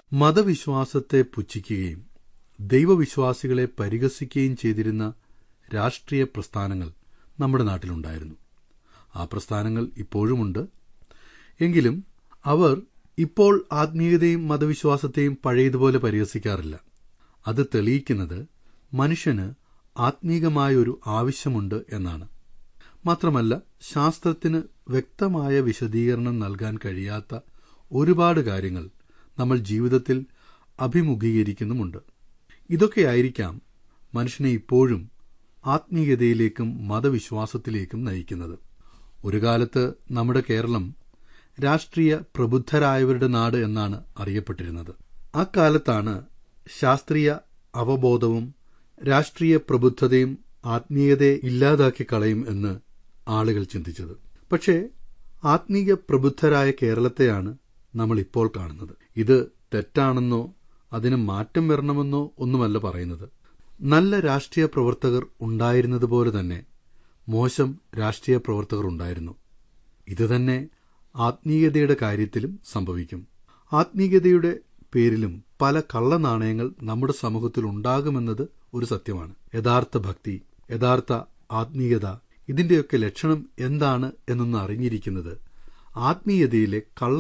മതവിശ്വാസത്തെ പുച്ഛിക്കുകയും ദൈവവിശ്വാസികളെ പരിഹസിക്കുകയും ചെയ്തിരുന്ന രാഷ്ട്രീയ പ്രസ്ഥാനങ്ങൾ നമ്മുടെ നാട്ടിലുണ്ടായിരുന്നു ആ പ്രസ്ഥാനങ്ങൾ ഇപ്പോഴുമുണ്ട് എങ്കിലും അവർ ഇപ്പോൾ ആത്മീയതയും മതവിശ്വാസത്തെയും പഴയതുപോലെ പരിഹസിക്കാറില്ല അത് തെളിയിക്കുന്നത് മനുഷ്യന് ആത്മീകമായൊരു ആവശ്യമുണ്ട് എന്നാണ് മാത്രമല്ല ശാസ്ത്രത്തിന് വ്യക്തമായ വിശദീകരണം നൽകാൻ കഴിയാത്ത ഒരുപാട് കാര്യങ്ങൾ നമ്മൾ ജീവിതത്തിൽ അഭിമുഖീകരിക്കുന്നുമുണ്ട് ഇതൊക്കെയായിരിക്കാം മനുഷ്യനെ ഇപ്പോഴും ആത്മീയതയിലേക്കും മതവിശ്വാസത്തിലേക്കും നയിക്കുന്നത് ഒരു കാലത്ത് നമ്മുടെ കേരളം രാഷ്ട്രീയ പ്രബുദ്ധരായവരുടെ നാട് എന്നാണ് അറിയപ്പെട്ടിരുന്നത് അക്കാലത്താണ് ശാസ്ത്രീയ അവബോധവും രാഷ്ട്രീയ പ്രബുദ്ധതയും ആത്മീയതയെ ഇല്ലാതാക്കി കളയും എന്ന് ആളുകൾ ചിന്തിച്ചത് പക്ഷേ ആത്മീയ പ്രബുദ്ധരായ കേരളത്തെയാണ് നമ്മൾ ഇപ്പോൾ കാണുന്നത് ഇത് തെറ്റാണെന്നോ അതിന് മാറ്റം വരണമെന്നോ ഒന്നുമല്ല പറയുന്നത് നല്ല രാഷ്ട്രീയ പ്രവർത്തകർ ഉണ്ടായിരുന്നതുപോലെ തന്നെ മോശം രാഷ്ട്രീയ പ്രവർത്തകർ ഉണ്ടായിരുന്നു ഇതുതന്നെ ആത്മീയതയുടെ കാര്യത്തിലും സംഭവിക്കും ആത്മീയതയുടെ പേരിലും പല കള്ളനാണയങ്ങൾ നമ്മുടെ സമൂഹത്തിൽ ഉണ്ടാകുമെന്നത് ഒരു സത്യമാണ് യഥാർത്ഥ ഭക്തി യഥാർത്ഥ ആത്മീയത ഇതിന്റെയൊക്കെ ലക്ഷണം എന്താണ് എന്നൊന്ന് അറിഞ്ഞിരിക്കുന്നത് ആത്മീയതയിലെ കള്ള